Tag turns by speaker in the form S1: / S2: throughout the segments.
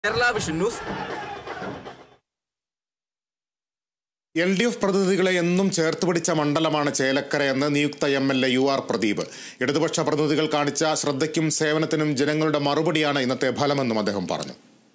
S1: Kerala vision news
S2: L D F പ്രതിനിധികളെ എന്നും ചേർത്ത് പിടിച്ച മണ്ഡലമാണ് ചേലക്കരയെന്ന് നിയുക്ത M L A U R Pradeep ഇടതുപക്ഷ പ്രതിനിധികൾ കാണിച്ച ശ്രദ്ധയ്ക്കും സേവനത്തിനും ജനങ്ങളുടെ മറുപടിയാണ് ഇന്നത്തെ ഫലമെന്നും അദ്ദേഹം പറഞ്ഞു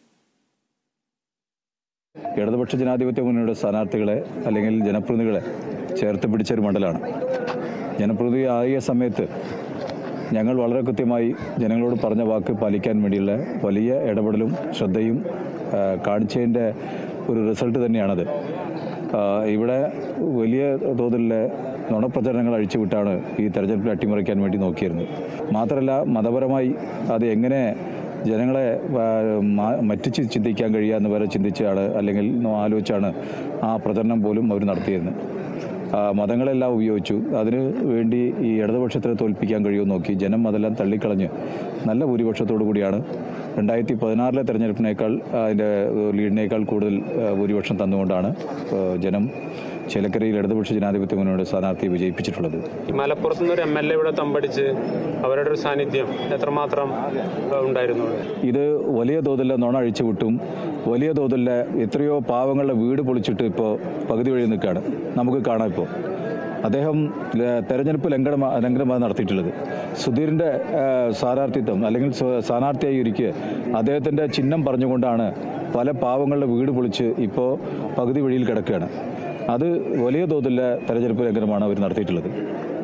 S3: ഇടതുപക്ഷ ജനാധിപത്യ മുന്നണിയുടെ സ്ഥാനാർത്ഥികളെ അല്ലെങ്കിൽ ജനപ്രതിനിധികളെ ചേർത്ത് പിടിച്ചൊരു മണ്ഡലമാണ് ജനപ്രതിനിധി ആയ സമയത്ത് ഞങ്ങൾ വളരെ കൃത്യമായി ജനങ്ങളോട് പറഞ്ഞ വാക്ക് പാലിക്കാൻ വേണ്ടിയുള്ള വലിയ ഇടപെടലും ശ്രദ്ധയും ആ, കാണിച്ചതിൻ്റെ ഒരു റിസൾട്ട് തന്നെയാണത് ആ, ഇവിടെ വലിയ തോതിലുള്ള നുണപ്രചരണങ്ങൾ അഴിച്ചുവിട്ടാണ് ഈ തെരഞ്ഞെടുപ്പിൽ അട്ടിമറിക്കാൻ വേണ്ടി നോക്കിയിരുന്നത് മാത്രമല്ല മതപരമായി അത് എങ്ങനെ ജനങ്ങളെ ആ, മാ- മറ്റിച്ച് ചിന്തിക്കാൻ കഴിയുക എന്ന് വരെ ചിന്തിച്ചാണ് അല്ലെങ്കിൽ ആലോചിച്ചാണ് ആ പ്രചരണം പോലും അവർ നടത്തിയിരുന്നത് ആ, മതങ്ങളെല്ലാം ഉപയോഗിച്ചു അതിന് വേണ്ടി ഈ ഇടതുപക്ഷത്തെ തോൽപ്പിക്കാൻ കഴിയുമോ നോക്കി ജനം അതെല്ലാം തള്ളിക്കളഞ്ഞ് നല്ല ഭൂരിപക്ഷത്തോടു കൂടിയാണ് രണ്ടായിരത്തി പതിനാറിലെ തെരഞ്ഞെടുപ്പിനേക്കാൾ ആ, അതിൻ്റെ ഏഹ്, ലീഡിനേക്കാൾ കൂടുതൽ ആ, ഭൂരിപക്ഷം തന്നുകൊണ്ടാണ് ആ, ജനം ചേലക്കരയിൽ ഇടതുപക്ഷ ജനാധിപത്യ മുന്നണിയുടെ സ്ഥാനാർത്ഥിയെ വിജയിപ്പിച്ചിട്ടുള്ളത്
S4: മലപ്പുറത്ത് നിന്ന് ഒരു എം എൽ എ ഇവിടെ തമ്പടിച്ച് അവരുടെ ഒരു സാന്നിധ്യം എത്രമാത്രം ഏഹ്, ഉണ്ടായിരുന്നു അവിടെ?
S3: ഇത് വലിയ തോതിലെ നുണ അഴിച്ചുവിട്ടും വലിയ തോതിലെ എത്രയോ പാവങ്ങളുടെ വീട് പൊളിച്ചിട്ട് ഇപ്പോൾ പകുതി വഴി നിൽക്കുകയാണ് നമുക്ക് കാണാം ഇപ്പോൾ അദ്ദേഹം ല- തെരഞ്ഞെടുപ്പ് ലംഘനം ലംഘനമാണ് നടത്തിയിട്ടുള്ളത് സുധീറിൻ്റെ സ്ഥാനാർത്ഥിത്വം അല്ലെങ്കിൽ സ്വ- സ്ഥാനാർത്ഥിയായി ഇരിക്കെ അദ്ദേഹത്തിൻ്റെ ചിഹ്നം പറഞ്ഞുകൊണ്ടാണ് പല പാവങ്ങളുടെ വീട് പൊളിച്ച് ഇപ്പോൾ പകുതി വഴിയിൽ കിടക്കുകയാണ് അത് വലിയ തോതിലെ തെരഞ്ഞെടുപ്പ് ലംഘനമാണ് അവർ നടത്തിയിട്ടുള്ളത്